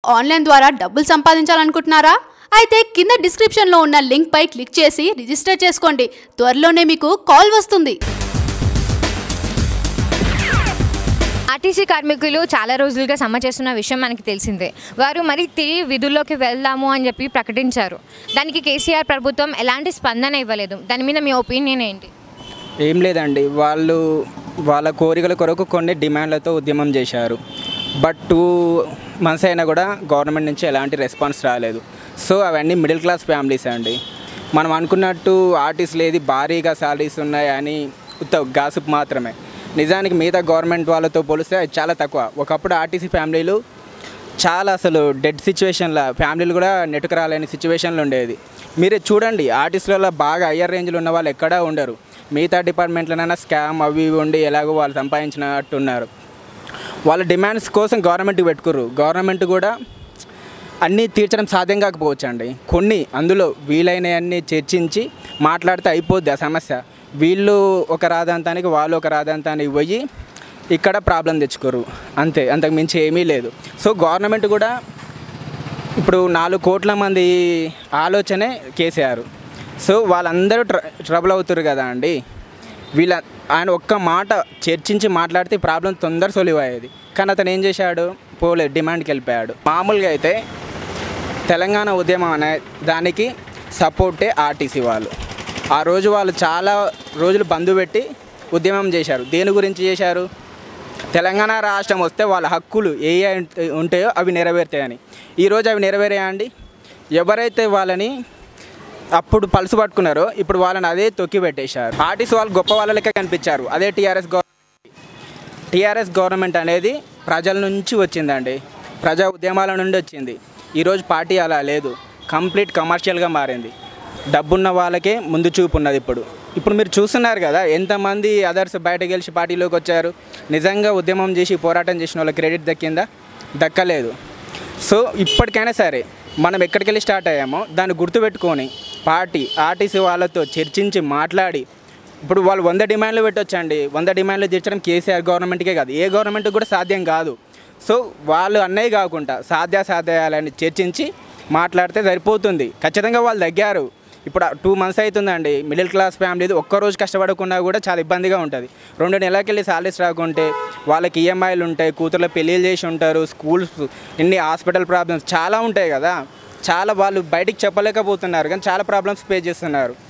online ద్వారా డబ్బులు సంపాదించాలనుకుంటున్నారా అయితే కింద డిస్క్రిప్షన్లో ఉన్న లింక్ పై క్లిక్ చేసి రిజిస్టర్ చేసుకోండి త్వరలోనే మీకు కాల్ వస్తుంది ఆర్టీసీ కార్మికులు చాలా రోజులుగా సమ్మె చేస్తున్న విషయం మనకి తెలిసిందే వారు మరి తిరిగి విధుల్లోకి వెళ్దాము అని చెప్పి ప్రకటించారు దానికి కేసీఆర్ ప్రభుత్వం ఎలాంటి స్పందన ఇవ్వలేదు దాని మీద మీ ఒపీనియన్ ఏంటి ఏం లేదండి వాళ్ళు వాళ్ళ కోరికల కొరకు కొన్ని డిమాండ్లతో ఉద్యమం చేశారు బట్ టూ మంత్స్ అయినా కూడా గవర్నమెంట్ నుంచి ఎలాంటి రెస్పాన్స్ రాలేదు సో అవన్నీ మిడిల్ క్లాస్ ఫ్యామిలీస్ అండి మనం అనుకున్నట్టు ఆర్టిస్టులు ఏది భారీగా శాలరీస్ ఉన్నాయని ఉత్త గాసిప్ మాత్రమే నిజానికి మిగతా గవర్నమెంట్ వాళ్ళతో పోలిస్తే అది చాలా తక్కువ ఒకప్పుడు ఆర్టీసీ ఫ్యామిలీలు చాలా అసలు డెడ్ సిచ్యువేషన్లో ఫ్యామిలీలు కూడా నెట్టుకురాలేని సిచ్యువేషన్లో ఉండేది మీరే చూడండి ఆర్టిస్టులలో బాగా హయ్యర్ రేంజ్లో ఉన్న వాళ్ళు ఎక్కడా ఉండరు మిగతా డిపార్ట్మెంట్లోనైనా స్కామ్ అవి ఇవి ఉండి ఎలాగో వాళ్ళు సంపాదించినట్టు ఉన్నారు వాళ్ళ డిమాండ్స్ కోసం గవర్నమెంట్కి పెట్టుకుర్రు గవర్నమెంట్ కూడా అన్నీ తీర్చడం సాధ్యం కాకపోవచ్చు అండి కొన్ని అందులో వీలైనవన్నీ చర్చించి మాట్లాడితే అయిపోద్ది ఆ సమస్య వీళ్ళు ఒక రాధాంతానికి వాళ్ళు ఒక రాధాంతానికి పోయి ఇక్కడ ప్రాబ్లం తెచ్చుకోరు అంతే అంతకు మించి ఏమీ లేదు సో గవర్నమెంట్ కూడా ఇప్పుడు నాలుగు కోట్ల మంది ఆలోచనే కేసీఆర్ సో వాళ్ళందరూ ట్ర ట్రబుల్ అవుతారు కదా అండి వీళ్ళ ఆయన ఒక్క మాట చర్చించి మాట్లాడితే ప్రాబ్లం తొందర సొలివ్ అయ్యేది కానీ అతను ఏం చేశాడు పోలే డిమాండ్కి వెళ్ళిపోయాడు మామూలుగా అయితే తెలంగాణ ఉద్యమం అనే దానికి సపోర్టే ఆర్టీసీ వాళ్ళు ఆ రోజు వాళ్ళు చాలా రోజులు బంద్ పెట్టి ఉద్యమం చేశారు దేని గురించి చేశారు తెలంగాణ రాష్ట్రం వస్తే వాళ్ళ హక్కులు ఏ ఏ ఉంటాయో అవి నెరవేరుతాయని ఈరోజు అవి నెరవేరాయా అండి ఎవరైతే వాళ్ళని అప్పుడు పలుసు పట్టుకున్నారో ఇప్పుడు వాళ్ళని అదే తొక్కి పెట్టేశారు ఆర్టీసీ వాళ్ళు గొప్ప వాళ్ళ లెక్క కనిపించారు అదే టీఆర్ఎస్ గవర్నమెంట్ టీఆర్ఎస్ గవర్నమెంట్ అనేది ప్రజల నుంచి వచ్చిందండి ప్రజా ఉద్యమాల నుండి వచ్చింది ఈరోజు పార్టీ అలా లేదు కంప్లీట్ కమర్షియల్గా మారింది డబ్బున్న వాళ్ళకే ముందు చూపు ఉన్నది ఇప్పుడు ఇప్పుడు మీరు చూస్తున్నారు కదా ఎంతమంది అదర్స్ బయట గెలిచి పార్టీలోకి వచ్చారు నిజంగా ఉద్యమం చేసి పోరాటం చేసిన వాళ్ళకి క్రెడిట్ దక్కిందా దక్కలేదు సో ఇప్పటికైనా సరే మనం ఎక్కడికి వెళ్ళి స్టార్ట్ అయ్యామో దాన్ని గుర్తుపెట్టుకొని పార్టీ ఆర్టీసీ వాళ్ళతో చర్చించి మాట్లాడి ఇప్పుడు వాళ్ళు వంద డిమాండ్లు పెట్టొచ్చండి వంద డిమాండ్లు తీర్చడం కేసీఆర్ గవర్నమెంట్కే కాదు ఏ గవర్నమెంట్కి కూడా సాధ్యం కాదు సో వాళ్ళు అన్నయ్య కాకుండా సాధ్యాసాధ్యాలని చర్చించి మాట్లాడితే సరిపోతుంది ఖచ్చితంగా వాళ్ళు తగ్గారు ఇప్పుడు టూ మంత్స్ అవుతుందండి మిడిల్ క్లాస్ ఫ్యామిలీ ఒక్కరోజు కష్టపడకుండా కూడా చాలా ఇబ్బందిగా ఉంటుంది రెండు నెలలకెళ్ళి సాలరీస్ రాకుంటే వాళ్ళకి ఈఎంఐలు ఉంటాయి కూతుర్ల పెళ్ళిళ్ళు చేసి ఉంటారు స్కూల్స్ ఇన్ని హాస్పిటల్ ప్రాబ్లమ్స్ చాలా ఉంటాయి కదా చాలా వాళ్ళు బయటికి చెప్పలేకపోతున్నారు కానీ చాలా ప్రాబ్లమ్స్ ఫేస్ చేస్తున్నారు